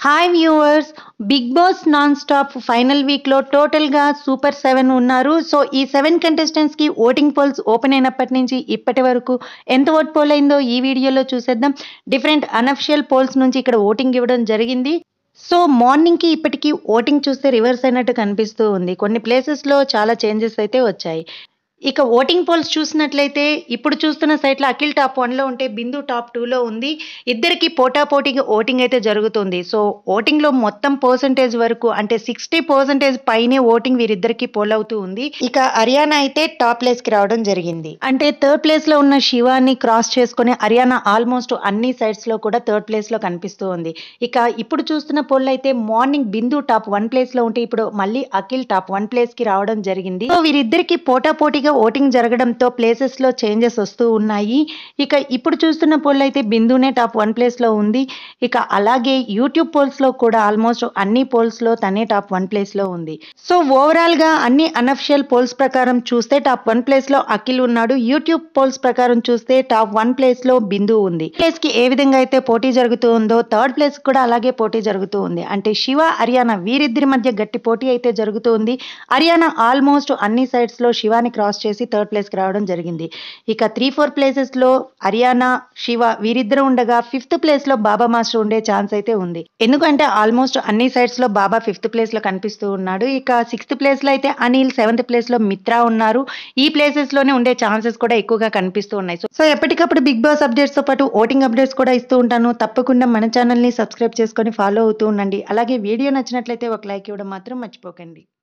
hi viewers Bigg Boss non stop final వీక్లో టోటల్గా super seven ఉన్నారు సో ఈ సెవెన్ కంటెస్టెంట్స్కి ఓటింగ్ పోల్స్ ఓపెన్ అయినప్పటి నుంచి ఇప్పటి వరకు ఎంత ఓట్ పోల్ అయిందో ఈ వీడియోలో చూసేద్దాం డిఫరెంట్ అనఫిషియల్ పోల్స్ నుంచి ఇక్కడ ఓటింగ్ ఇవ్వడం జరిగింది సో మార్నింగ్కి ఇప్పటికీ ఓటింగ్ చూస్తే రివర్స్ అయినట్టు కనిపిస్తూ ఉంది కొన్ని ప్లేసెస్లో చాలా చేంజెస్ అయితే వచ్చాయి ఇక ఓటింగ్ పోల్స్ చూసినట్లయితే ఇప్పుడు చూస్తున్న సైట్లో అఖిల్ టాప్ వన్లో ఉంటే బిందు టాప్ టూలో ఉంది ఇద్దరికి పోటాపోటీగా ఓటింగ్ అయితే జరుగుతుంది సో ఓటింగ్లో మొత్తం పర్సంటేజ్ వరకు అంటే సిక్స్టీ పర్సెంటేజ్ పైనే ఓటింగ్ వీరిద్దరికి పోల్ అవుతూ ఉంది ఇక హర్యానా అయితే టాప్ ప్లేస్కి రావడం జరిగింది అంటే థర్డ్ ప్లేస్లో ఉన్న శివాని క్రాస్ చేసుకుని హర్యానా ఆల్మోస్ట్ అన్ని సైడ్స్లో కూడా థర్డ్ ప్లేస్లో కనిపిస్తూ ఉంది ఇక ఇప్పుడు చూస్తున్న పోల్ అయితే మార్నింగ్ బిందు టాప్ వన్ ప్లేస్లో ఉంటే ఇప్పుడు మళ్ళీ అఖిల్ టాప్ వన్ ప్లేస్కి రావడం జరిగింది సో వీరిద్దరికి పోటాపోటీగా ఓటింగ్ జరగడంతో ప్లేసెస్ లో చేంజెస్ వస్తూ ఉన్నాయి ఇక ఇప్పుడు చూస్తున్న పోల్ అయితే బిందునే టాప్ వన్ ప్లేస్ లో ఉంది ఇక అలాగే యూట్యూబ్ పోల్స్ లో కూడా ఆల్మోస్ట్ అన్ని పోల్స్ లో తనే టాప్ వన్ ప్లేస్ లో ఉంది సో ఓవరాల్ గా అన్ని అనఫిషియల్ పోల్స్ ప్రకారం చూస్తే టాప్ వన్ ప్లేస్ లో అఖిల్ ఉన్నాడు యూట్యూబ్ పోల్స్ ప్రకారం చూస్తే టాప్ వన్ ప్లేస్ లో బిందు ఉంది ప్లేస్ కి ఏ విధంగా అయితే పోటీ జరుగుతూ ఉందో థర్డ్ ప్లేస్ కూడా అలాగే పోటీ జరుగుతూ ఉంది అంటే శివ హర్యానా వీరిద్దరి మధ్య గట్టి పోటీ అయితే జరుగుతూ ఉంది హర్యానా ఆల్మోస్ట్ అన్ని సైడ్స్ లో శివాని క్రాస్ చేసి థర్డ్ ప్లేస్ కి రావడం జరిగింది ఇక త్రీ ఫోర్ ప్లేసెస్ లో హర్యానా శివ వీరిద్దరు ఉండగా ఫిఫ్త్ ప్లేస్ లో బాబా మాస్టర్ ఉండే ఛాన్స్ అయితే ఉంది ఎందుకంటే ఆల్మోస్ట్ అన్ని సైడ్స్ లో బాబా ఫిఫ్త్ ప్లేస్ లో కనిపిస్తూ ఉన్నాడు ఇక సిక్స్త్ ప్లేస్ లో అయితే అనిల్ సెవెంత్ ప్లేస్ లో మిత్రా ఉన్నారు ఈ ప్లేసెస్ లోనే ఉండే ఛాన్సెస్ కూడా ఎక్కువగా కనిపిస్తూ ఉన్నాయి సో ఎప్పటికప్పుడు బిగ్ బాస్ అప్డేట్స్ తో పాటు ఓటింగ్ అప్డేట్స్ కూడా ఇస్తూ ఉంటాను తప్పకుండా మన ఛానల్ ని సబ్స్క్రైబ్ చేసుకొని ఫాలో అవుతూ ఉండండి అలాగే వీడియో నచ్చినట్లయితే ఒక లైక్ ఇవ్వడం మాత్రం మర్చిపోకండి